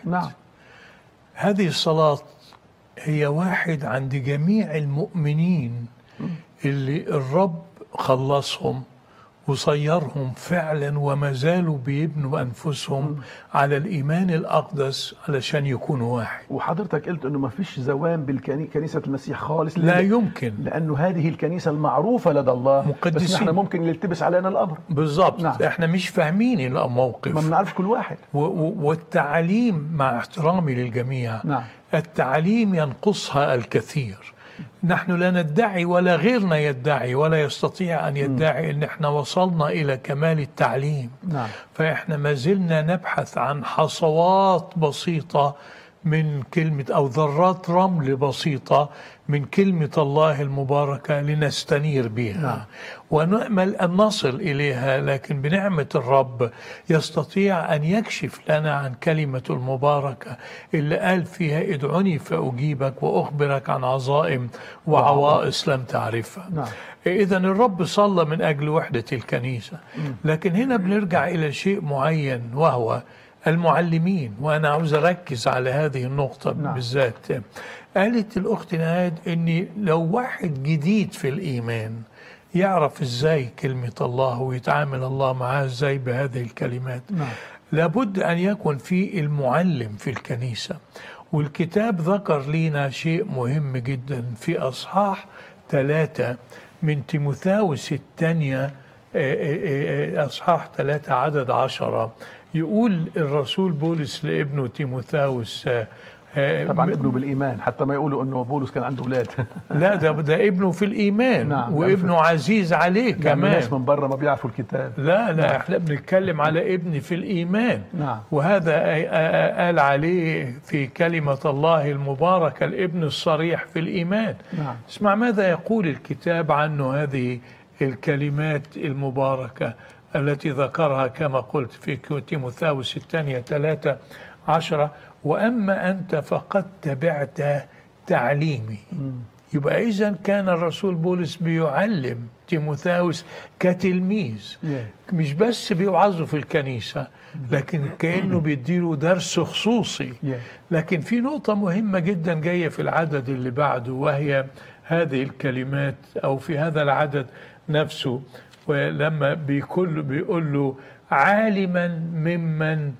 نعم هذه الصلاة هي واحد عند جميع المؤمنين اللي الرب خلصهم وصيرهم فعلا وما زالوا بيبنوا أنفسهم على الإيمان الأقدس علشان يكونوا واحد وحضرتك قلت انه ما فيش زوام بالكنيسه المسيح خالص لا لأن- يمكن لانه هذه الكنيسه المعروفه لدى الله بس مقدسين. نحن ممكن يلتبس علينا الامر بالظبط نعم. احنا مش فاهمين ما الموقف بنعرفش كل واحد و- و- والتعليم مع احترامي للجميع نعم. التعليم ينقصها الكثير نحن لا ندعي ولا غيرنا يدعي ولا يستطيع أن يدعي أن احنا وصلنا إلى كمال التعليم نعم فإحنا ما زلنا نبحث عن حصوات بسيطة من كلمة أو ذرات رمل بسيطة من كلمة الله المباركة لنستنير بها نعم. ونأمل أن نصل إليها لكن بنعمة الرب يستطيع أن يكشف لنا عن كلمة المباركة اللي قال فيها ادعوني فأجيبك وأخبرك عن عظائم وعوائص لم تعرفها نعم. إذا الرب صلى من أجل وحدة الكنيسة لكن هنا بنرجع إلى شيء معين وهو المعلمين وأنا عاوز أركز على هذه النقطة نعم. بالذات قالت الأخت نهاد أن لو واحد جديد في الإيمان يعرف إزاي كلمة الله ويتعامل الله معاه إزاي بهذه الكلمات نعم. لابد أن يكون في المعلم في الكنيسة والكتاب ذكر لنا شيء مهم جدا في أصحاح ثلاثة من تيموثاوس الثانية آه، آه، آه، أصحاح ثلاثة عدد عشرة يقول الرسول بولس لابنه تيموثاوس آه، آه، طبعا ابنه بالايمان حتى ما يقولوا انه بولس كان عنده اولاد لا ده ده ابنه في الإيمان نعم. وابنه عزيز عليه يعني كمان ناس من بره ما بيعرفوا الكتاب لا لا احنا بنتكلم على ابن في الإيمان نعم. وهذا آ- آ- قال عليه في كلمة الله المباركة الابن الصريح في الإيمان نعم. اسمع ماذا يقول الكتاب عنه هذه الكلمات المباركة التي ذكرها كما قلت في تيموثاوس الثانية ثلاثة عشرة وأما أنت فقد تبعت تعليمي يبقى إذا كان الرسول بولس بيعلم تيموثاوس كتلميذ Yeah. مش بس بيوعظه في الكنيسة لكن كأنه بيديله درس خصوصي Yeah. لكن في نقطة مهمة جدا جاية في العدد اللي بعده وهي هذه الكلمات أو في هذا العدد نفسه ولما بيقول بيقول له عالما ممن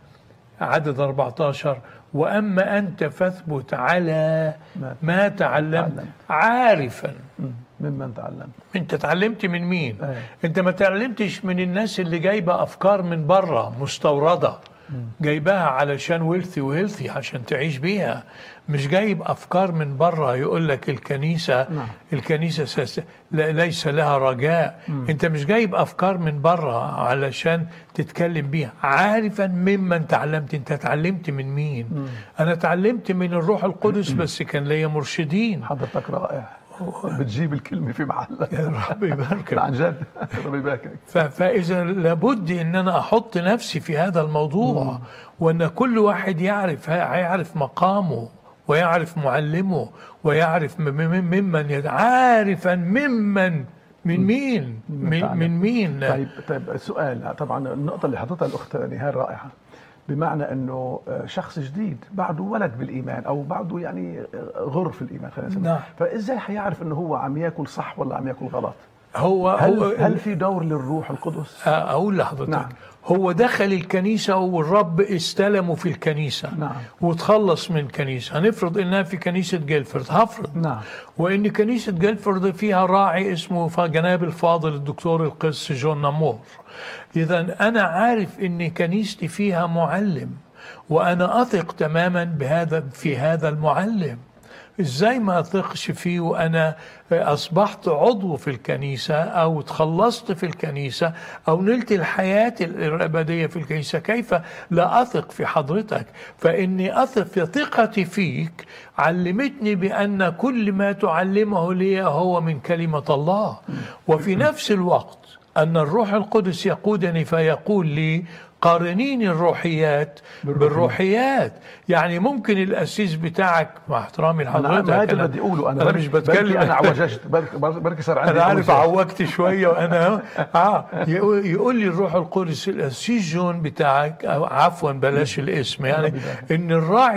عدد 14 وأما أنت فاثبت على ما- ما تعلمت تعلمت. عارفا مم. ممن تعلمت انت اتعلمت من مين أيوة. انت ما تعلمتش من الناس اللي جايبه افكار من بره مستورده جايباها علشان ويلثي وهيلثي عشان تعيش بيها مش جايب افكار من بره يقول لك الكنيسه نعم. الكنيسه سس... لا ليس لها رجاء انت مش جايب افكار من بره علشان تتكلم بيها عارفا ممن تعلمت انت اتعلمت من مين انا اتعلمت من الروح القدس بس كان ليا مرشدين حضرتك رائع بتجيب الكلمه في محلها يا رب يباركك عن جد ربي يباركك ف- فإذا لابد أن أنا أحط نفسي في هذا الموضوع وأن كل واحد يعرف يعرف مقامه ويعرف معلمه ويعرف م- م- ممن يد- عارفا ممن من مين من, تعلم. من مين طيب طيب سؤال طبعا النقطة اللي حطتها الأخت نهال رائعة بمعنى أنه شخص جديد بعده ولد بالإيمان أو بعده يعني غر في الإيمان خلينا نسميه نعم. فإزاي حيعرف أنه هو عم ياكل صح ولا عم ياكل غلط؟ هو هل, هو هل في دور للروح القدس؟ أقول لحضرتك نعم. هو دخل الكنيسة والرب استلمه في الكنيسة نعم. وتخلص من كنيسة هنفرض إنها في كنيسة جيلفورد هفرض نعم. وإن كنيسة جيلفورد فيها راعي اسمه ف- جناب الفاضل الدكتور القس جون نمور إذا أنا عارف إن كنيستي فيها معلم وأنا أثق تماما بهذا في هذا المعلم ازاي ما اثقش فيه وانا اصبحت عضو في الكنيسه او تخلصت في الكنيسه او نلت الحياه الابديه في الكنيسه كيف لا اثق في حضرتك فاني اثق في ثقتي فيك علمتني بان كل ما تعلمه لي هو من كلمه الله وفي نفس الوقت أن الروح القدس يقودني فيقول لي قارنين الروحيات بالروحيات يعني ممكن الاسيس بتاعك مع احترامي أنا لحضرتك ما هذا أنا- بدي اقوله انا انا بركي- مش بركي بتكلم انا عوججت بركي, بركي صار عندي انا عارف عوجة. عوجت شويه وانا اه يقول, يقول لي الروح القدس الاسيس جون بتاعك أو عفوا بلاش الاسم يعني ان الراعي